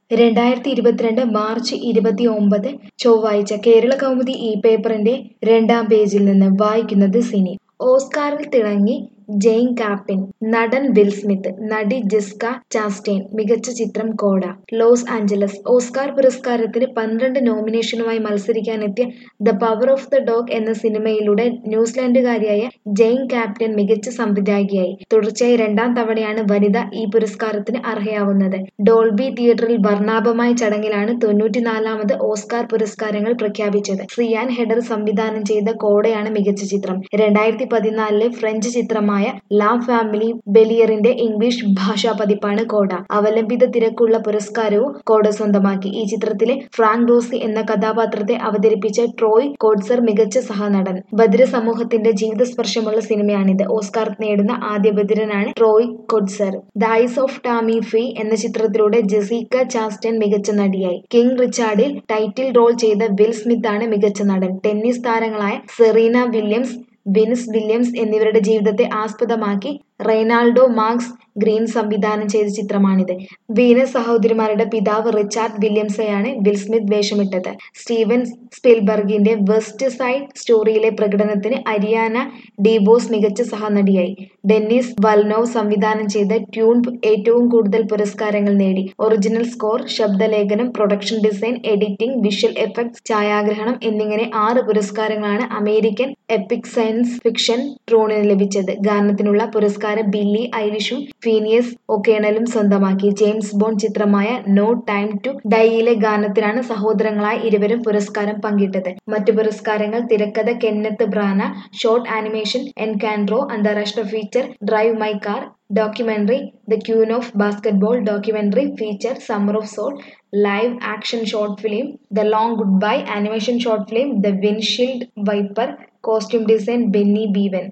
രണ്ടായിരത്തി ഇരുപത്തിരണ്ട് മാർച്ച് ഇരുപത്തിയൊമ്പത് ചൊവ്വാഴ്ച കേരള കൗമുദി ഈ പേപ്പറിന്റെ രണ്ടാം പേജിൽ നിന്ന് വായിക്കുന്നത് സിനി ഓസ്കാറിൽ തിളങ്ങി ജെയിൻ കാപ്പിൻ നടൻ വിൽ സ്മിത്ത് നടി ജെസ്ക ചാസ്റ്റൈൻ മികച്ച ചിത്രം കോഡ ലോസ് ആഞ്ചലസ് ഓസ്കാർ പുരസ്കാരത്തിന് പന്ത്രണ്ട് നോമിനേഷനുമായി മത്സരിക്കാനെത്തിയ The Power of the Dog എന്ന സിനിമയിലൂടെ ന്യൂസിലാൻഡുകാരിയായ ജെയിൻ കാപ്റ്റൻ മികച്ച സംവിധായികയായി തുടർച്ചയായി രണ്ടാം തവണയാണ് വനിത ഈ പുരസ്കാരത്തിന് അർഹയാവുന്നത് ഡോൾബി തിയേറ്ററിൽ വർണ്ണാഭമായ ചടങ്ങിലാണ് തൊണ്ണൂറ്റിനാലാമത് ഓസ്കാർ പുരസ്കാരങ്ങൾ പ്രഖ്യാപിച്ചത് സിയാൻ ഹെഡർ സംവിധാനം ചെയ്ത കോഡയാണ് മികച്ച ചിത്രം രണ്ടായിരത്തി പതിനാലിലെ ഫ്രഞ്ച് ചിത്രമായ ലാ ഫാമിലി ബെലിയറിന്റെ ഇംഗ്ലീഷ് ഭാഷാ പതിപ്പാണ് കോഡ അവലംബിത തിരക്കുള്ള പുരസ്കാരവും കോഡ സ്വന്തമാക്കി ഈ ചിത്രത്തിലെ ഫ്രാങ്ക് റോസി എന്ന കഥാപാത്രത്തെ അവതരിപ്പിച്ച ട്രോയ് കോഡ്സർ മികച്ച സഹനടൻ ബദിര സമൂഹത്തിന്റെ ജീവിതസ്പർശമുള്ള സിനിമയാണിത് ഓസ്കാർ നേടുന്ന ആദ്യ ബദിരനാണ് Troy Kotsur The Eyes of Tammy Faye എന്ന ചിത്രത്തിലൂടെ ജെസീക്ക ചാസ്റ്റൻ മികച്ച നടിയായി കിങ് റിച്ചാർഡിൽ ടൈറ്റിൽ റോൾ ചെയ്ത വിൽ സ്മിത്ത് ആണ് മികച്ച നടൻ ടെന്നീസ് താരങ്ങളായ സെറീന വില്യംസ് വിനിസ് വില്യംസ് എന്നിവരുടെ ജീവിതത്തെ ആസ്പദമാക്കി റെയ്നാൾഡോ മാർക്സ് ഗ്രീൻ സംവിധാനം ചെയ്ത ചിത്രമാണിത് വീനസ് സഹോദരിമാരുടെ പിതാവ് റിച്ചാർഡ് വില്യംസെയാണ് വിൽ സ്മിത്ത് വേഷമിട്ടത് സ്റ്റീവൻ സ്പിൽബർഗിന്റെ വെസ്റ്റ് സൈഡ് സ്റ്റോറിയിലെ പ്രകടനത്തിന് അരിയാന ഡിബോസ് മികച്ച സഹനടിയായി ഡെന്നിസ് വൽനോവ് സംവിധാനം ചെയ്ത ട്യൂൺ ഏറ്റവും കൂടുതൽ പുരസ്കാരങ്ങൾ നേടി ഒറിജിനൽ സ്കോർ ശബ്ദലേഖനം production design editing visual effects ഛായാഗ്രഹണം എന്നിങ്ങനെ ആറ് പുരസ്കാരങ്ങളാണ് അമേരിക്കൻ എപ്പിക് സയൻസ് ഫിക്ഷൻ ട്രോണിന് ലഭിച്ചത് ഗാനത്തിനുള്ള പുരസ്കാരം ബില്ലി ഐരിഷും ഫീനിയസ് ഒക്കേണലും സ്വന്തമാക്കി ജെയിംസ് ബോണ്ട് ചിത്രമായ നോ ടൈം ടു ഡൈയിലെ ഗാനത്തിനാണ് സഹോദരങ്ങളായ ഇരുവരും പുരസ്കാരം പങ്കിട്ടത് മറ്റു പുരസ്കാരങ്ങൾ തിരക്കഥ Kenneth Branagh short animation Encanto അന്താരാഷ്ട്ര feature Drive My Car documentary The Queen of Basketball documentary feature Summer of Soul live action short film The long good goodbye animation short film The Windshield Wiper costume design Benny ബീവൻ